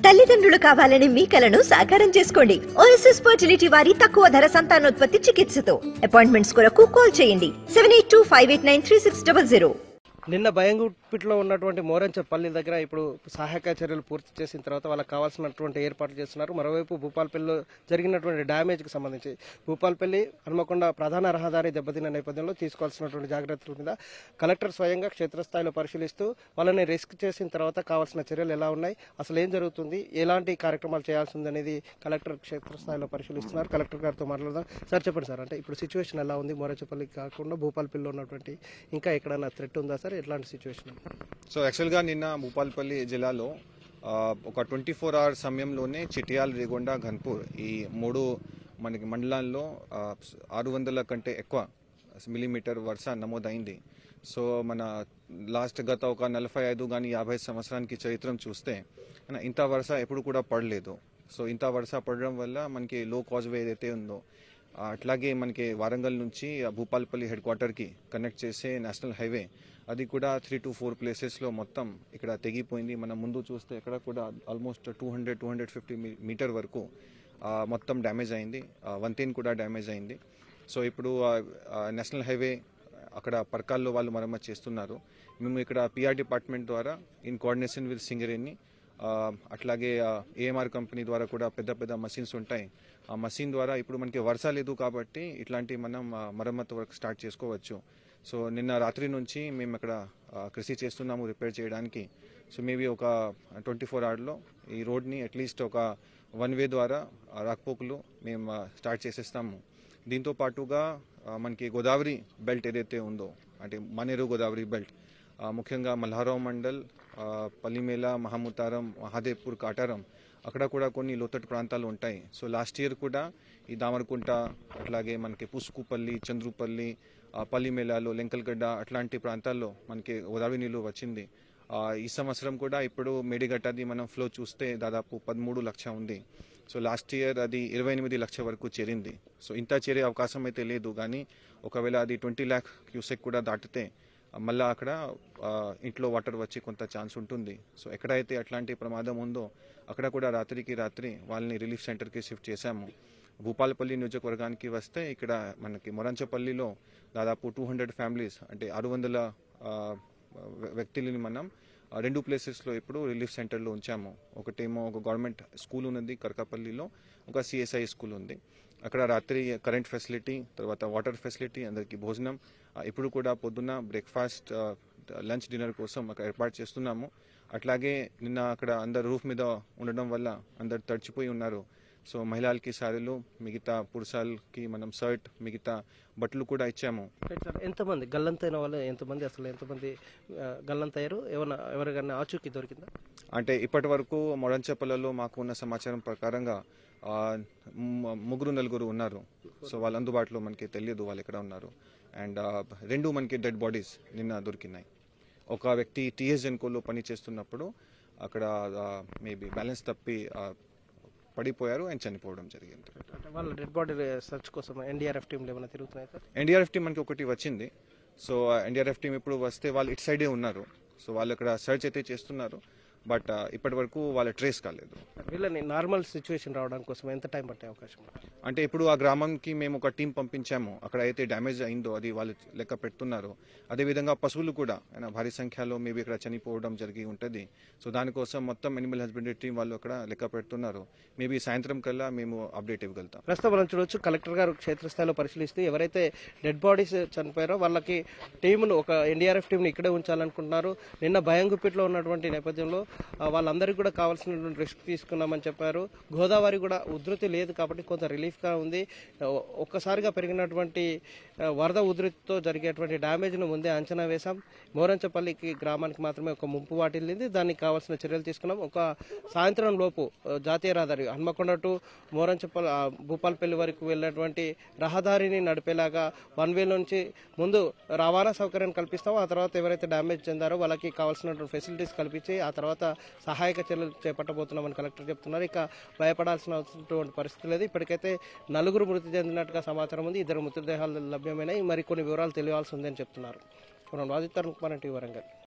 తల్లిదండ్రులు కావాలని మీ కలను సాకారం చేసుకోండి ఓఎస్ఎస్ ఫర్టిలిటీ వారి తక్కువ ధర సంతానోత్పత్తి చికిత్సతో అపాయింట్మెంట్స్ కొరకు కాల్ చేయండి seven eight two five eight nine three six double zero నిన్న భయంగుప్పిట్లో ఉన్నటువంటి మోరంచపల్లి దగ్గర ఇప్పుడు సహాయక చర్యలు పూర్తి చేసిన తర్వాత వాళ్ళకి కావాల్సినటువంటి ఏర్పాట్లు చేస్తున్నారు మరోవైపు భూపాల్పల్లిలో జరిగినటువంటి డ్యామేజ్కి సంబంధించి భూపాల్పల్లి హనుమకొండ ప్రధాన రహదారి దెబ్బతిన్న నేపథ్యంలో తీసుకోవాల్సినటువంటి జాగ్రత్తల మీద కలెక్టర్ స్వయంగా క్షేత్రస్థాయిలో పరిశీలిస్తూ వాళ్ళని రిస్క్ చేసిన తర్వాత కావాల్సిన చర్యలు ఎలా ఉన్నాయి అసలు ఏం జరుగుతుంది ఎలాంటి కార్యక్రమాలు చేయాల్సి ఉంది అనేది కలెక్టర్ క్షేత్రస్థాయిలో పరిశీలిస్తున్నారు కలెక్టర్ గారితో మాట్లాడదాం సార్ చెప్పండి సార్ అంటే ఇప్పుడు సిచ్యువేషన్ ఎలా ఉంది మోరంచపల్లి కాకుండా భూపాల్పల్లిలో ఉన్నటువంటి ఇంకా ఎక్కడైనా థ్రెట్ ఉందా సార్ ఎట్లాంటి సిచ్యువేషన్ సో యాక్చువల్గా నిన్న భూపాల్పల్లి జిల్లాలో ఆ, ఒక ట్వంటీ ఫోర్ అవర్ సమయంలోనే చిటియాల్ రేగొండ ఘన్పూర్ ఈ మూడు మనకి మండలాల్లో ఆ, ఆరు వందల కంటే ఎక్కువ మిల్లీమీటర్ వర్ష నమోదైంది సో మన లాస్ట్ గత ఒక నలభై ఐదు కానీ యాభై సంవత్సరానికి చరిత్రం చూస్తే మన ఇంత వర్ష ఎప్పుడు కూడా పడలేదు సో ఇంత వర్ష పడడం వల్ల మనకి లో కాజ్వే ఏదైతే ఉందో ఆ, అట్లాగే మనకి వారంగల్ నుంచి ఆ భూపాల్పల్లి హెడ్ క్వార్టర్కి కనెక్ట్ చేసే నేషనల్ హైవే అది కూడా త్రీ టు ఫోర్ ప్లేసెస్లో మొత్తం ఇక్కడ తెగిపోయింది మనం ముందు చూస్తే ఇక్కడ కూడా almost two hundred two hundred fifty metre వరకు ఆ, మొత్తం డ్యామేజ్ అయింది ఆ, వంతెన కూడా డ్యామేజ్ అయింది సో ఇప్పుడు ఆ, ఆ, నేషనల్ హైవే అక్కడ పర్కాల్లో వాళ్ళు మరమ్మతు చేస్తున్నారు మేము ఇక్కడ పిఆర్ డిపార్ట్మెంట్ ద్వారా ఇన్ కోఆర్డినేషన్ విత్ సింగరేణి ఆ, అట్లాగే ఏఎంఆర్ కంపెనీ ద్వారా కూడా పెద్ద పెద్ద మషిన్స్ ఉంటాయి ఆ మషిన్ ద్వారా ఇప్పుడు మనకి వర్ష లేదు కాబట్టి ఇట్లాంటి మనం ఆ, మరమ్మతు వర్క్ స్టార్ట్ చేసుకోవచ్చు సో నిన్న రాత్రి నుంచి మేము అక్కడ ఆ, కృషి చేస్తున్నాము రిపేర్ చేయడానికి సో మేబీ ఒక ట్వంటీ ఫోర్ అవర్లో ఈ రోడ్ని అట్లీస్ట్ ఒక వన్ వే ద్వారా ఆ, రాకపోకలు మేము ఆ, స్టార్ట్ చేసేస్తాము దీంతో పాటుగా ఆ, మనకి గోదావరి బెల్ట్ ఏదైతే ఉందో అంటే మనేరు గోదావరి బెల్ట్ ఆ, ముఖ్యంగా మల్హారావు మండల్ ఆ, పల్లిమేల మహముతారం మహాదేవ్పూర్ కాటారం అక్కడ కూడా కొన్ని లోతట్టు ప్రాంతాలు ఉంటాయి సో లాస్ట్ ఇయర్ కూడా ఈ దామరకుంట అట్లాగే మనకి పుసుకుపల్లి చంద్రుపల్లి ఆ, పల్లిమేలాలో లెంకల్గడ్డ అట్లాంటి ప్రాంతాల్లో మనకి గోదావరి నీళ్ళు వచ్చింది ఆ, ఈ సంవత్సరం కూడా ఇప్పుడు మేడిగట్టది మనం ఫ్లో చూస్తే దాదాపు పదమూడు లక్ష ఉంది సో లాస్ట్ ఇయర్ అది ఇరవై ఎనిమిది లక్ష వరకు చేరింది సో ఇంత చేరే అవకాశం అయితే లేదు కానీ ఒకవేళ అది ట్వంటీ ల్యాక్ క్యూసెక్ కూడా దాటితే ఆ, మళ్ళా అక్కడ ఆ, ఇంట్లో వాటర్ వచ్చే కొంత ఛాన్స్ ఉంటుంది సో ఎక్కడైతే అట్లాంటి ప్రమాదం ఉందో అక్కడ కూడా రాత్రికి రాత్రి వాళ్ళని రిలీఫ్ సెంటర్కి షిఫ్ట్ చేశాము భూపాలపల్లి నియోజకవర్గానికి వస్తే ఇక్కడ మనకి మొరంచపల్లిలో దాదాపు టూ హండ్రెడ్ ఫ్యామిలీస్ అంటే ఆరు వందల ఆ, వ్య- వ్యక్తులని మనం ఆ, రెండు ప్లేసెస్లో ఇప్పుడు రిలీఫ్ సెంటర్లో ఉంచాము ఒకటేమో ఒక గవర్నమెంట్ స్కూల్ ఉన్నది కరకాపల్లిలో ఒక సిఎస్ఐ స్కూల్ ఉంది అక్కడ రాత్రి కరెంట్ ఫెసిలిటీ తర్వాత వాటర్ ఫెసిలిటీ అందరికీ భోజనం ఆ, ఇప్పుడు కూడా పొద్దున్న బ్రేక్ఫాస్ట్ లంచ్ డిన్నర్ కోసం అక్కడ ఏర్పాటు చేస్తున్నాము అట్లాగే నిన్న అక్కడ అందరు రూఫ్ మీద ఉండడం వల్ల అందరు తడిచిపోయి ఉన్నారు సో మహిళలకి సారీలు మిగతా పురుషాలకి మనం షర్ట్ మిగతా బట్టలు కూడా ఇచ్చాము రైట్ సార్ ఎంతమంది గల్లంతైన వాళ్ళు ఎంతమంది అసలు ఎంతమంది ఆ, గల్లంతయ్యారు ఏమన్నా ఎవరికైనా ఆచూకీ దొరికిందా అంటే ఇప్పటి వరకు మొడంచెపల్లలో మాకు ఉన్న సమాచారం ప్రకారంగా ఆ, ము- ముగ్గురు నలుగురు ఉన్నారు సో వాళ్ళు అందుబాటులో మనకి తెలియదు వాళ్ళు ఎక్కడ ఉన్నారు అండ్ రెండు మనకి డెడ్ బాడీస్ నిన్న దొరికినాయి ఒక వ్యక్తి టీఎస్ జెన్కోలో పని చేస్తున్నప్పుడు అక్కడ మేబీ బ్యాలెన్స్ తప్పి ఆ, పడిపోయారు అండ్ చనిపోవడం జరిగింది అంటే వాళ్ళ డెడ్ బాడీ సెర్చ్ కోసం ఎన్డీఆర్ఎఫ్ టీంలు ఏమైనా తిరుగుతున్నాయి సార్ ఎన్డీఆర్ఎఫ్ టీం మనకి ఒకటి వచ్చింది సో ఎన్డీఆర్ఎఫ్ టీం ఇప్పుడు వస్తే వాళ్ళు ఇటు సైడే ఉన్నారు సో వాళ్ళు అక్కడ సర్చ్ అయితే చేస్తున్నారు బట్ ఇప్పటి వరకు వాళ్ళ ట్రేస్ కాలేదు వీళ్ళని నార్మల్ సిచ్యువేషన్ రావడానికి కోసం ఎంత టైం పట్టే అవకాశం ఉంది? అంటే ఇప్పుడు ఆ గ్రామంకి మేము ఒక టీం పంపించాము అక్కడ అయితే డ్యామేజ్ అయిందో అది వాళ్ళు లెక్క పెడుతున్నారు అదేవిధంగా పశువులు కూడా ఆయన భారీ సంఖ్యలో మేబీ ఇక్కడ చనిపోవడం జరిగి ఉంటుంది సో దానికోసం మొత్తం ఎనిమల్ హస్బెండరీ టీం వాళ్ళు అక్కడ లెక్క పెడుతున్నారు మేబీ సాయంత్రం కల్లా మేము అప్డేట్ ఇవ్వగలుగుతాం ప్రస్తుతం మనం చూడొచ్చు కలెక్టర్ గారు క్షేత్రస్థాయిలో పరిశీలిస్తూ ఎవరైతే డెడ్ బాడీస్ చనిపోయారో వాళ్ళకి టీమును ఒక ఎన్డీఆర్ఎఫ్ టీంని ఇక్కడే ఉంచాలనుకుంటున్నారు నిన్న భయంగుప్పిట్లో ఉన్నటువంటి నేపథ్యంలో ఆ, వాళ్ళందరికీ కూడా కావాల్సినటువంటి రిస్క్ తీసుకున్నామని చెప్పారు గోదావరి కూడా ఉధృతి లేదు కాబట్టి కొంత రిలీఫ్గా ఉంది ఆ, ఒక్కసారిగా పెరిగినటువంటి ఆ, వరద ఉధృతితో జరిగేటువంటి డ్యామేజ్ను ముందే అంచనా వేశాం మోరంచపల్లికి గ్రామానికి మాత్రమే ఒక ముంపు వాటిల్లింది దానికి కావాల్సిన చర్యలు తీసుకున్నాం ఒక సాయంత్రం లోపు ఆ, జాతీయ రహదారి హన్మకొండ టు మోరంచపల్లి ఆ, భూపాలపల్లి వరకు వెళ్ళినటువంటి రహదారిని నడిపేలాగా వన్ వే నుంచి ముందు రవాణా సౌకర్యం కల్పిస్తాం ఆ తర్వాత ఎవరైతే డ్యామేజ్ చెందారో వాళ్ళకి కావాల్సినటువంటి ఫెసిలిటీస్ కల్పించి ఆ తర్వాత సహాయక చర్యలు చేపట్టబోతున్నామని కలెక్టర్ చెప్తున్నారు ఇక భయపడాల్సిన అవసరటువంటి పరిస్థితి లేదు ఇప్పటికైతే నలుగురు మృతి చెందినట్టుగా సమాచారం ఉంది ఇద్దరు మృతదేహాలు లభ్యమైనాయి మరి కొన్ని వివరాలు తెలియాల్సి ఉందని చెప్తున్నారు మనం వాదిత్తారు కుమార్ టీవీ వరంగల్